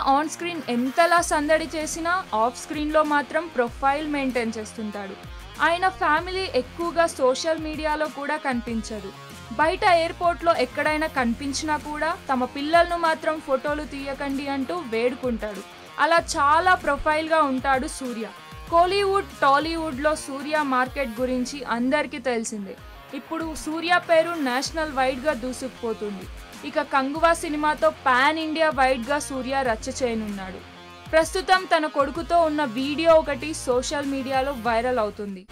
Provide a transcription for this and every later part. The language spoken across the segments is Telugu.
ఆన్ స్క్రీన్ ఎంతలా సందడి చేసినా ఆఫ్ స్క్రీన్లో మాత్రం ప్రొఫైల్ మెయింటైన్ చేస్తుంటాడు ఆయన ఫ్యామిలీ ఎక్కువగా సోషల్ మీడియాలో కూడా కనిపించదు బయట ఎయిర్పోర్ట్లో ఎక్కడైనా కనిపించినా కూడా తమ పిల్లలను మాత్రం ఫోటోలు తీయకండి అంటూ వేడుకుంటాడు అలా చాలా ప్రొఫైల్గా ఉంటాడు సూర్య కోలీవుడ్ టాలీవుడ్లో సూర్య మార్కెట్ గురించి అందరికీ తెలిసిందే ఇప్పుడు సూర్య పేరు నేషనల్ వైడ్గా దూసుకుపోతుంది ఇక కంగువా సినిమాతో పాన్ ఇండియా వైడ్గా సూర్య రచ్చ చేయనున్నాడు ప్రస్తుతం తన కొడుకుతో ఉన్న వీడియో ఒకటి సోషల్ మీడియాలో వైరల్ అవుతుంది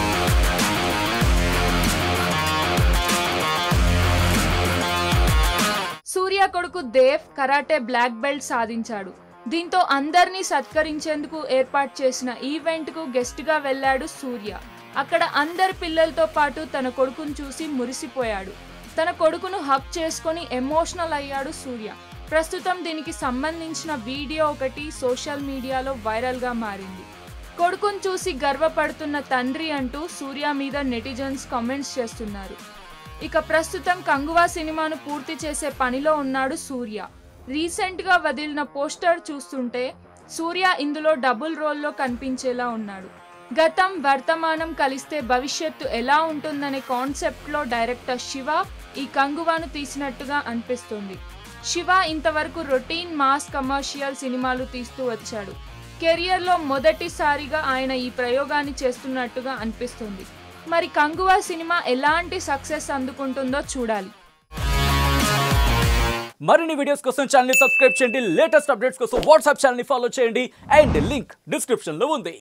సూర్య కొడుకు దేవ్ కరాటే బ్లాక్ బెల్ట్ సాధించాడు దీంతో అందరినీ సత్కరించేందుకు ఏర్పాటు చేసిన ఈవెంట్కు గెస్ట్గా వెళ్ళాడు సూర్య అక్కడ అందరి పిల్లలతో పాటు తన కొడుకును చూసి మురిసిపోయాడు తన కొడుకును హక్ చేసుకొని ఎమోషనల్ అయ్యాడు సూర్య ప్రస్తుతం దీనికి సంబంధించిన వీడియో ఒకటి సోషల్ మీడియాలో వైరల్గా మారింది కొడుకును చూసి గర్వపడుతున్న తండ్రి అంటూ సూర్య మీద నెటిజన్స్ కామెంట్స్ చేస్తున్నారు ఇక ప్రస్తుతం కంగువా సినిమాను పూర్తి చేసే పనిలో ఉన్నాడు సూర్య రీసెంట్గా వదిలిన పోస్టర్ చూస్తుంటే సూర్య ఇందులో డబుల్ రోల్లో కనిపించేలా ఉన్నాడు గతం వర్తమానం కలిస్తే భవిష్యత్తు ఎలా ఉంటుందనే కాన్సెప్ట్లో డైరెక్టర్ శివ ఈ కంగువాను తీసినట్టుగా అనిపిస్తుంది శివ ఇంతవరకు రొటీన్ మాస్ కమర్షియల్ సినిమాలు తీస్తూ వచ్చాడు కెరియర్లో మొదటిసారిగా ఆయన ఈ ప్రయోగాన్ని చేస్తున్నట్టుగా అనిపిస్తుంది మరి కంగువా సినిమా ఎలాంటి సక్సెస్ అందుకుంటుందో చూడాలి మరిన్ని వీడియోస్ కోసం ఛానల్ సబ్స్క్రైబ్ చేయండి లేటెస్ట్ అప్డేట్స్ కోసం వాట్సాప్ ఛానల్ ఫాలో చేయండి అండ్ లింక్ డిస్క్రిప్షన్ లో ఉంది